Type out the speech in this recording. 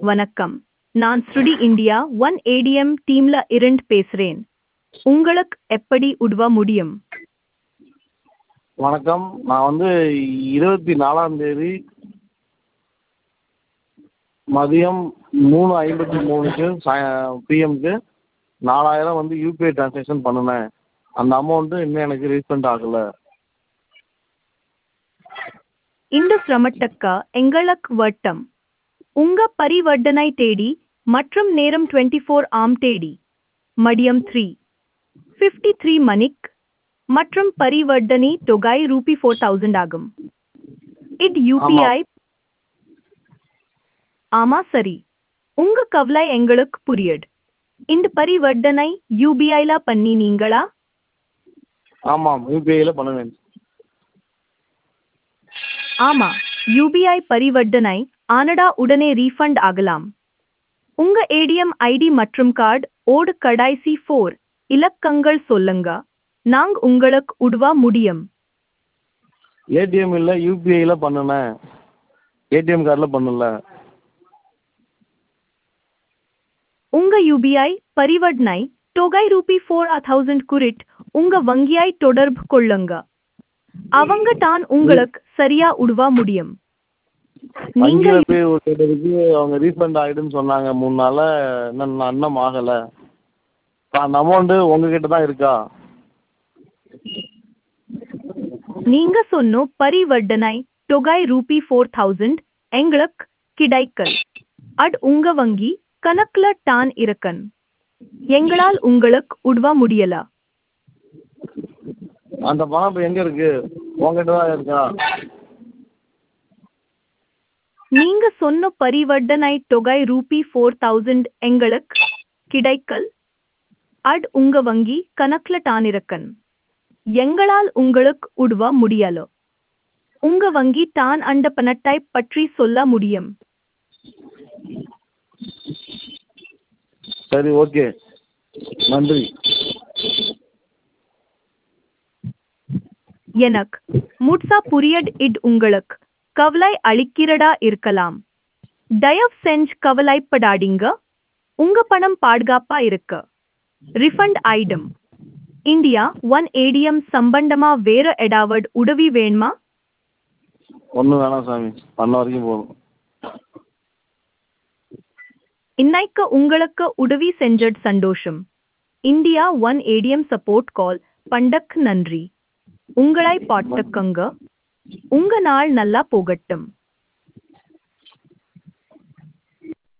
வணக்கம் நான் ஸ்ருடி இந்தியா ஒன் ஏடிஎம் டீம்ல இருந்து பேசுறேன் உங்களுக்கு எப்படி உதவ முடியும் வணக்கம் நான் வந்து இருபத்தி நாலாம் தேதி மதியம் மூணு ஐம்பத்தி மூணுக்கு சாய பிஎம்க்கு நாலாயிரம் வந்து யூபிஐ ட்ரான்ஸாக்ஷன் பண்ணினேன் அந்த அமௌண்ட்டு இன்னும் எனக்கு ரீஃபண்ட் ஆகலை இந்த சிரமத்துக்கு எங்களுக்கு வட்டம் உங்க பரிவர்த்தனை தேதி மற்றும் நேரம் டுவெண்ட்டி ஃபோர் ஆம் தேதி மதியம் த்ரீ ஃபிஃப்டி த்ரீ மணிக் மற்றும் பரிவர்த்தனை தொகை ரூபி ஃபோர் தௌசண்ட் ஆகும் இது யூபிஐ ஆமா சரி உங்க கவலை எங்களுக்கு புரியுது இந்த பரிவர்த்தனை யூபிஐல பண்ணி நீங்களா ஆமாம் யூபிஐயில் பண்ணுவேன் ஆமா யூபிஐ பரிவர்த்தனை ஆனடா உடனே ரீஃபண்ட் ஆகலாம் உங்க ஏடிஎம் ஐடி மற்றும் கார்டு ஓடு கடைசி ஃபோர் இலக்கங்கள் சொல்லுங்க நாங்க உங்களுக்கு உதவ முடியும் ஏடிஎம் இல்லை யூபிஐயில் பண்ணினேன் ஏடிஎம் கார்டில் பண்ணல உங்க யூபிஐ பரிவர்த்தனை தொகை ரூபி ஃபோர் தௌசண்ட் குறிட் உங்க வங்கியை தொடர்பு கொள்ளுங்க அவங்க தான் உங்களுக்கு சரியா உதவ முடியும் நீங்க வங்கியில் போய் ஒரு கேட்டதுக்கு அவங்க ரீஃபண்ட் ஆகிடுன்னு சொன்னாங்க மூணு நாளில் இன்னும் நான் இன்னும் ஆகலை அந்த அமௌண்ட்டு உங்ககிட்ட தான் இருக்கா நீங்க சொன்ன பரிவர்த்தனை தொகை ரூபி ஃபோர் தௌசண்ட் எங்களுக்கு கிடைக்கல் அட் உங்க வங்கி கணக்குல தான் இருக்கன் எங்களால் உங்களுக்கு உதவ முடியல அந்த பணம் இப்போ எங்கே இருக்கு உங்ககிட்ட தான் இருக்கா நீங்க சொன்ன பரிவர்த்தனை தொகை ரூபி ஃபோர் தௌசண்ட் எங்களுக்கு கிடைக்கல் அட் உங்க வங்கி கணக்குல தான் இருக்கன் எங்களால் உங்களுக்கு உதவ முடியல உங்க வங்கி தான் அந்த பணத்தை பற்றி சொல்ல முடியும் சரி ஓகே நன்றி எனக்கு முட்சா புரியட் இட் உங்களுக்கு கவலை அளிக்கிறதா இருக்கலாம் தயவு செஞ்சு கவலைப்படாதீங்க உங்க பணம் பாதுகாப்பா இருக்கு refund item India one ATM சம்பந்தமா வேற ஏதாவது உதவி வேணுமா ஒன்றும் வேணாம் சாமி பண்ண வரைக்கும் போதும் இன்னைக்கு உங்களுக்கு உதவி செஞ்சது சந்தோஷம் India one ATM support call பண்டக் நன்றி உங்களை பாட்டுக்கங்க உங்க நாள் நல்லா போகட்டும்